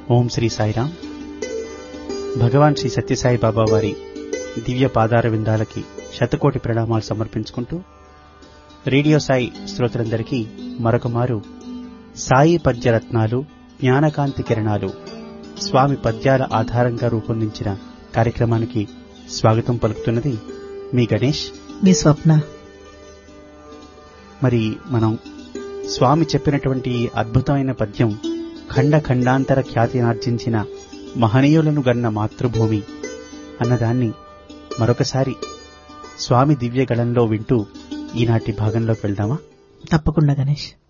ఓం శ్రీ సాయిరాం భగవాన్ శ్రీ సత్యసాయి బాబా వారి దివ్య పాదార విందాలకి శతకోటి ప్రణామాలు సమర్పించుకుంటూ రేడియో సాయి శ్రోతలందరికీ మరొక మారు సాయి పద్యరత్నాలు జ్ఞానకాంతి కిరణాలు స్వామి పద్యాల ఆధారంగా రూపొందించిన కార్యక్రమానికి స్వాగతం పలుకుతున్నది మీ గణేష్ మీ స్వప్న మరి మనం స్వామి చెప్పినటువంటి ఈ అద్భుతమైన పద్యం ఖండ ఖండాంతర ఖ్యాతినార్జించిన మహనీయులను గన్న మాతృభూమి అన్నదాన్ని మరొకసారి స్వామి దివ్య గళంలో వింటూ ఈనాటి భాగంలోకి వెళ్దామా తప్పకుండా గణేష్